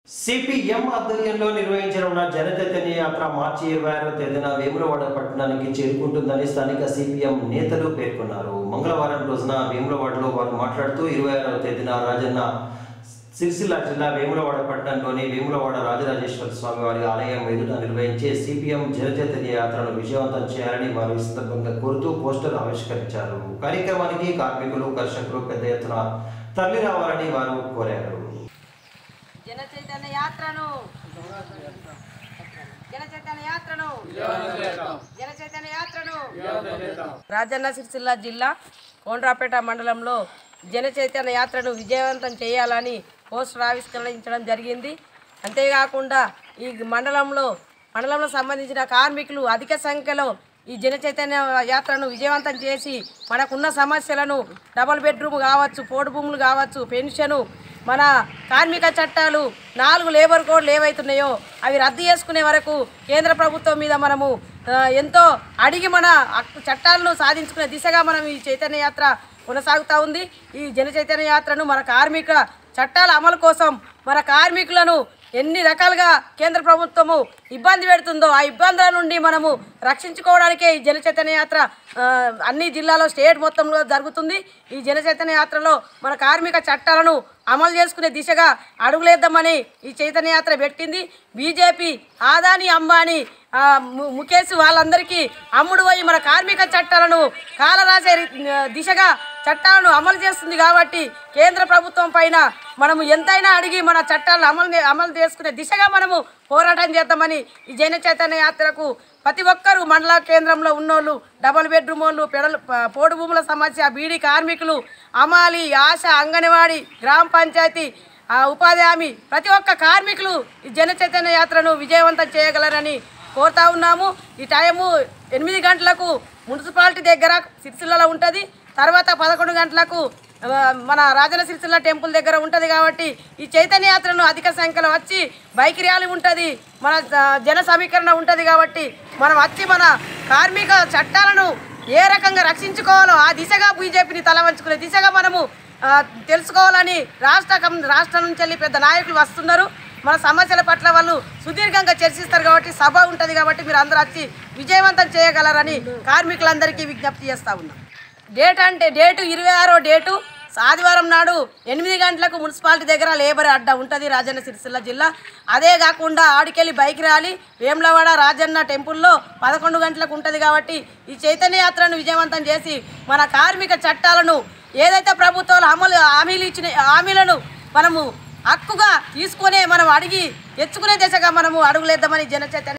CPM ఆధ్వర్యంలో నిర్వహించనున్న జనచైతన్య యాత్ర మార్చి ఇరవై ఆరో తేదీన వేములవాడ పట్టణానికి చేరుకుంటుందని స్థానిక సిపిఎం నేతలు పేర్కొన్నారు మంగళవారం రోజున వేములవాడలో వారు మాట్లాడుతూ ఇరవై ఆరవ తేదీన రాజన్న సిరిసిల్ల జిల్లా వేములవాడ పట్టణంలోని వేములవాడ రాజరాజేశ్వర స్వామి వారి ఆలయం ఎదుట నిర్వహించే సిపిఎం జనచైతన్య యాత్రను విజయవంతం చేయాలని వారు ఈ సందర్భంగా కోరుతూ పోస్టర్ ఆవిష్కరించారు కార్యక్రమానికి కార్మికులు కర్షకులు పెద్ద ఎత్తున తరలి రావాలని వారు కోరారు జన చైతన్య యాత్రను జన చైతన్య యాత్రను జన చైతన్య యాత్రను రాజన్న సిరిసిల్ల జిల్లా కోండ్రాపేట మండలంలో జన చైతన్య యాత్రను విజయవంతం చేయాలని పోస్టర్ ఆవిష్కరించడం జరిగింది అంతేకాకుండా ఈ మండలంలో మండలంలో సంబంధించిన కార్మికులు అధిక సంఖ్యలో ఈ జన చైతన్య యాత్రను విజయవంతం చేసి మనకున్న సమస్యలను డబుల్ బెడ్రూమ్ కావచ్చు పోడు భూములు కావచ్చు పెన్షను మన కార్మిక చట్టాలు నాలుగు లేబర్ కోడ్లు ఏవైతున్నాయో అవి రద్దు చేసుకునే వరకు కేంద్ర ప్రభుత్వం మీద మనము ఆ, ఎంతో అడిగి మన హక్కు చట్టాలను సాధించుకునే దిశగా మనం ఈ చైతన్య యాత్ర కొనసాగుతూ ఉంది ఈ జన చైతన్య యాత్రను మన కార్మిక చట్టాల అమలు కోసం మన కార్మికులను ఎన్ని రకాలుగా కేంద్ర ప్రభుత్వము ఇబ్బంది పెడుతుందో ఆ ఇబ్బందుల నుండి మనము రక్షించుకోవడానికే ఈ జన చైతన్య యాత్ర ఆ, అన్ని జిల్లాలో స్టేట్ మొత్తంలో జరుగుతుంది ఈ జన చైతన్య యాత్రలో మన కార్మిక చట్టాలను అమలు చేసుకునే దిశగా అడుగులేద్దామని ఈ చైతన్య యాత్ర పెట్టింది బీజేపీ ఆదాని అంబానీ ఆ, ము- ముఖేష్ వాళ్ళందరికీ అమ్ముడు పోయి మన కార్మిక చట్టాలను కాలరాసే రి- దిశగా చట్టాలను అమలు చేస్తుంది కాబట్టి కేంద్ర ప్రభుత్వం పైన మనము ఎంతైనా అడిగి మన చట్టాలను అమలు చే- అమలు చేసుకునే దిశగా మనము పోరాటం చేద్దామని ఈ జైన చైతన్య యాత్రకు ప్రతి ఒక్కరూ మండల కేంద్రంలో ఉన్నోళ్ళు డబల్ బెడ్రూమ్ వాళ్ళు పెడలు ప- పోడు భూముల సమస్య బీడీ కార్మికులు అమాలి ఆశ అంగన్వాడీ గ్రామ పంచాయతీ ఆ ఉపాధి హామీ ప్రతి ఒక్క కార్మికులు ఈ జన చైతన్య యాత్రను విజయవంతం చేయగలరని కోరుతా ఉన్నాము ఈ టైము ఎనిమిది గంటలకు మున్సిపాలిటీ దగ్గర సిరిసిల్లలో ఉంటుంది తర్వాత పదకొండు గంటలకు ఆ, మన రాజన సిరిసిల్ల టెంపుల్ దగ్గర ఉంటుంది కాబట్టి ఈ చైతన్య యాత్రను అధిక సంఖ్యలో వచ్చి బైక్ ర్యాలీ ఉంటుంది మన ఆ, జన సమీకరణ ఉంటుంది కాబట్టి మనం వచ్చి మన కార్మిక చట్టాలను ఏ రకంగా రక్షించుకోవాలో ఆ దిశగా బీజేపీని తల వంచుకునే దిశగా మనము ఆ, తెలుసుకోవాలని రాష్ట్ర కం- రాష్ట్రం నుంచి వెళ్ళి పెద్ద నాయకులు వస్తున్నారు మన సమస్యల పట్ల వాళ్ళు సుదీర్ఘంగా చర్చిస్తారు కాబట్టి సభ ఉంటుంది కాబట్టి మీరు అందరూ వచ్చి విజయవంతం చేయగలరని కార్మికులందరికీ విజ్ఞప్తి చేస్తా ఉన్నాం డేట్ అంటే డేటు ఇరవై ఆరో డేటు ఆదివారం నాడు ఎనిమిది గంటలకు మున్సిపాలిటీ దగ్గర లేబర్ అడ్డ ఉంటుంది రాజన్న సిరిసిల్ల జిల్లా అదే కాకుండా ఆడికెళ్ళి బైక్ ర్యాలీ వేములవాడ రాజన్న టెంపుల్లో పదకొండు గంటలకు ఉంటుంది కాబట్టి ఈ చైతన్య యాత్రను విజయవంతం చేసి మన కార్మిక చట్టాలను ఏదైతే ప్రభుత్వాలు అమలు హామీలు ఇచ్చిన హామీలను మనము హక్కుగా తీసుకునే మనం అడిగి తెచ్చుకునే దిశగా మనము అడుగులేద్దామని జన చైతన్య